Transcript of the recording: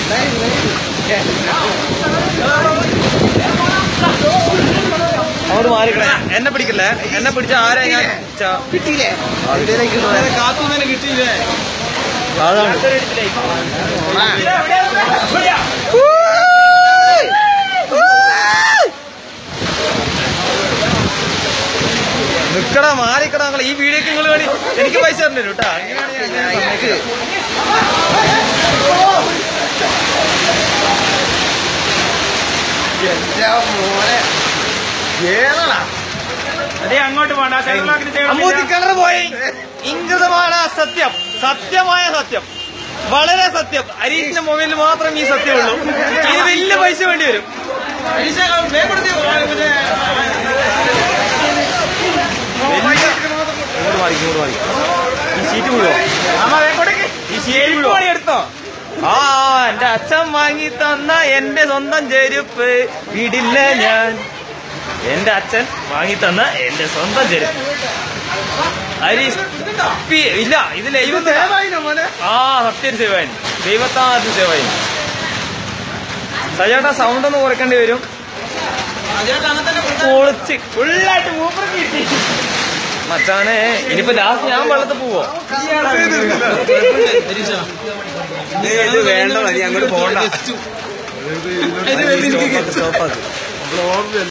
അങ്ങോട്ട് മാറിക്കണേ എന്നെ പിടിക്കല്ലേ എന്നെ പിടിച്ച ആരെ ഞാൻ ച- കിട്ടിയില്ലേ കാത്തുനിന്ന് കിട്ടിയില്ലേ അതാണ് നിക്കടാ മാറിക്കടാ നിങ്ങള് ഈ വീഡിയോക്ക് നിങ്ങൾ വേണ്ടി എനിക്ക് പൈസ തരണ്ടേ കേട്ടാ അങ്ങനെയാണ് ഞാൻ ഞാൻ സമ്മതിച്ചത്. ഏതാ അതെ അങ്ങോട്ട് പോണ്ട സെൻട്രലാക്കിന് അമ്മൂത്തി കിണർ പോയി ഇംഗിതമാണ് സത്യം സത്യമായ സത്യം വളരെ സത്യം അരീഷിന്റെ മൊബൈലിൽ മാത്രം ഈ സത്യമുള്ളൂ ഇത് വലിയ പൈസ വേണ്ടി വരും ഇങ്ങോട്ട് മാറി ഇങ്ങോട്ട് മാറി ഈ സീറ്റ് വീഴോ ഈ സീറ്റ് വീഴോ എടുത്തോ ആ എന്റെ അച്ഛൻ വാങ്ങി തന്ന എന്റെ സ്വന്തം ചെരുപ്പ് വിടില്ല ഞാൻ എന്റെ അച്ഛൻ വാങ്ങി തന്ന എന്റെ സ്വന്തം ചെരുപ്പ് ഹരീഷ് പി- ഇല്ല ഇത് ലൈവ് ആ സത്യം സേവായി ദൈവത്താദ്യം സേവായി സജേട്ടാ സൗണ്ട് ഒന്ന് കുറയ്ക്കേണ്ടി വരും പൊളിച്ച് ഫുള്ളായിട്ട് മൂപ്പർക്ക് കിട്ടി മച്ചാനെ ഇനിയിപ്പോ ലാസ്റ്റ് ഞാൻ വെള്ളത്തിൽ പോവോ ഇത് വേണ്ട മതി അങ്ങോട്ട് പോകണ്ട സ്റ്റോപ്പാക്ക് സ്റ്റോപ്പാക്ക്